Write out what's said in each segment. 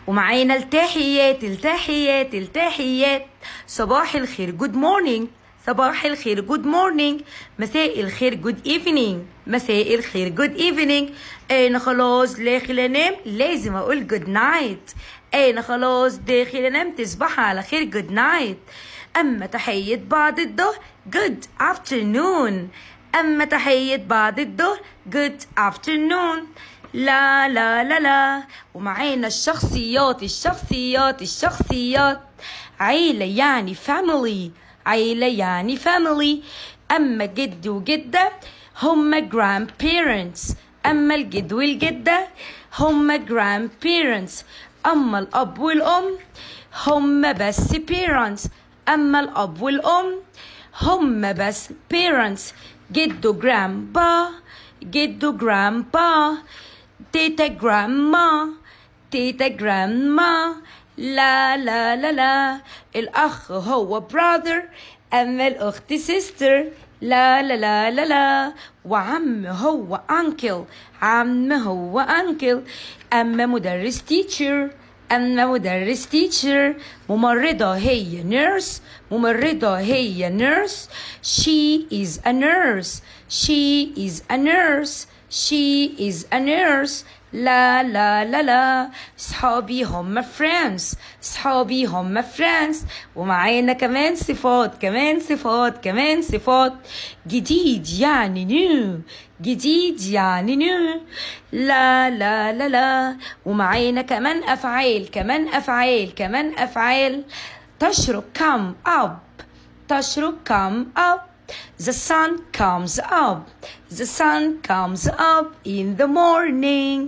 ومعانا التحيات التحيات التحيات صباح الخير جود مورنينج صباح الخير جود مورنينج مساء الخير جود ايفنينج مساء الخير جود ايفنينج انا خلاص داخل انام لازم اقول جود نايت انا خلاص داخل انام تصبح على خير جود نايت اما تحية بعد الظهر جود افترنون اما تحية بعد الظهر جود افترنون لا لا لا لا ومعانا الشخصيات الشخصيات الشخصيات عيلة يعني family عيلة يعني family أما جد وجدة هما grandparents أما الجد والجدة هما grandparents أما الأب والأم هما بس parents أما الأب والأم هما بس parents جدو grandpa جدو grandpa تيتا grandma تيتا grandma لا لا لا لا الأخ هو brother أما الأخت sister لا لا لا لا لا وعم هو uncle عم هو uncle أما مدرس teacher أما مدرس teacher ممرضة هي nurse ممرضة هي nurse she is a nurse she is a nurse she is a nurse لا لا لا لا صحابي هم friends صحابي هم friends ومعانا كمان صفات كمان صفات كمان صفات جديد يعني new جديد يعني new لا لا لا لا ومعانا كمان أفعال كمان أفعال كمان أفعال تشرق come up تشرق come up The sun comes up. The sun comes up in the morning.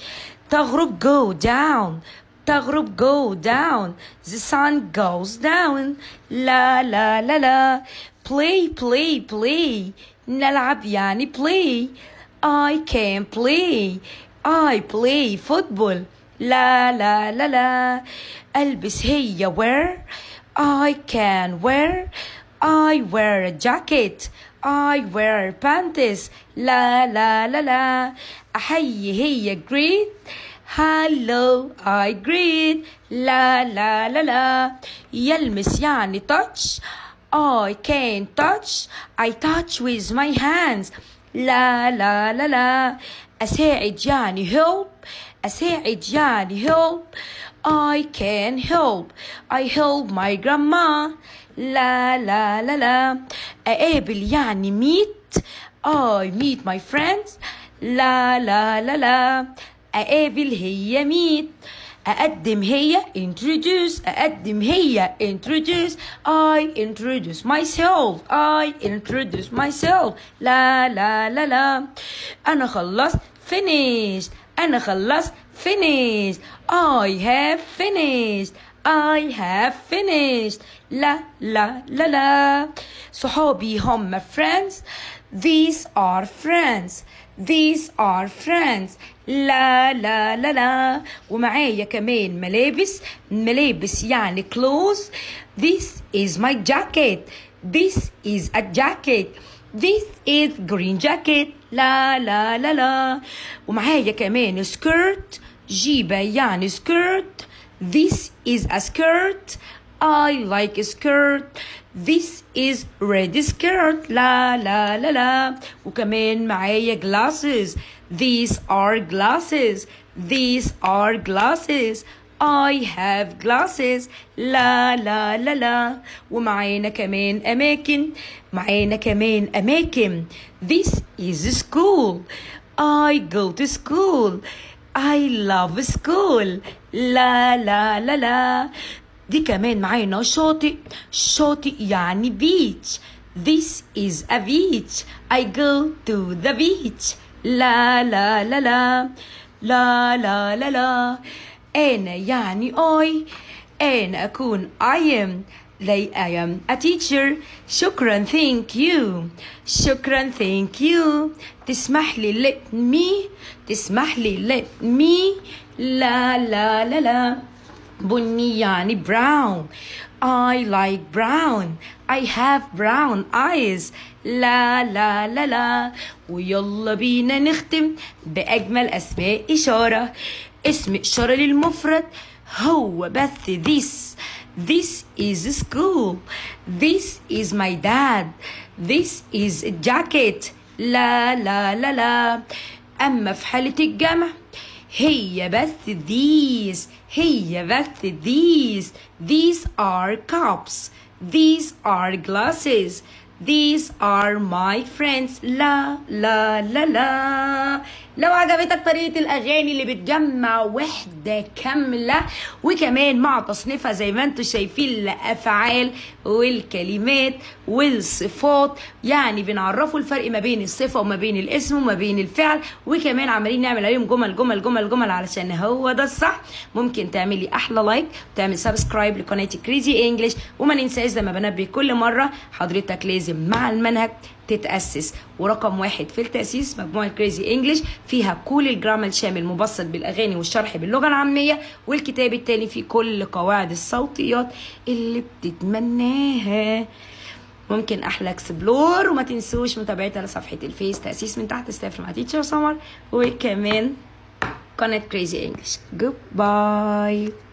تغرب go down. تغرب go down. The sun goes down. لا لا لا لا. Play play play. نلعب يعني play. I can play. I play football. لا لا لا لا. ألبس هي wear. I can wear. I wear a jacket. I wear pants. لا لا لا لا. أحيي هي greet. Hello I greet. لا لا لا لا. يلمس يعني touch. I can touch. I touch with my hands. لا لا لا لا. أساعد يعني help. أساعد يعني help. I can help. I help my grandma. لا لا لا لا أقابل يعني meet I meet my friends لا لا لا لا أقابل هي meet أقدم هي introduce أقدم هي introduce I introduce myself I introduce myself لا لا لا لا أنا خلصت finished أنا خلصت finished I have finished I have finished لا لا لا لا صحابي هم friends These are friends These are friends لا لا لا لا ومعايا كمان ملابس ملابس يعني clothes This is my jacket This is a jacket This is green jacket لا لا لا لا ومعايا كمان skirt جيبة يعني skirt This is a skirt. I like a skirt. This is red skirt. لا لا لا لا. وكمان معايا glasses. These are glasses. These are glasses. I have glasses. لا لا لا لا. ومعانا كمان أماكن. معانا كمان أماكن. This is school. I go to school. I love school لا لا لا لا دي كمان معانا شاطئ شاطئ يعني beach This is a beach I go to the beach لا لا لا لا لا لا لا لا أنا يعني I أنا أكون I am They I am a teacher شكرا thank you شكرا thank you تسمح لي let me تسمح لي let me لا لا لا لا بني يعني brown I like brown I have brown eyes لا لا لا لا ويلا بينا نختم بأجمل أسماء إشارة اسم إشارة للمفرد هو بث this This is school. This is my dad. This is a jacket. لا لا لا لا أما في حالة الجمع هي بث these هي بث these these are cups these are glasses These are my friends لا لا لا لا لو عجبتك طريقة الأغاني اللي بتجمع وحدة كاملة وكمان مع تصنيفها زي ما انتم شايفين الأفعال والكلمات والصفات يعني بنعرفوا الفرق ما بين الصفة وما بين الاسم وما بين الفعل وكمان عمالين نعمل عليهم جمل جمل جمل جمل علشان هو ده الصح ممكن تعملي أحلى لايك وتعمل سبسكرايب لقناتي كريزي انجلش وما ننساش زي ما بنبه كل مرة حضرتك لازم مع المنهج تتأسس ورقم واحد في التأسيس مجموعة كريزي انجلش فيها كل الجرامر شامل مبسط بالأغاني والشرح باللغة العامية والكتاب التاني فيه كل قواعد الصوتيات اللي بتتمناها ممكن احلى اكسبلور وما تنسوش متابعتي على صفحه الفيس تاسيس من تحت ستاف مع تيتشر سمر وكمان قناه كريزي انجلش جود باي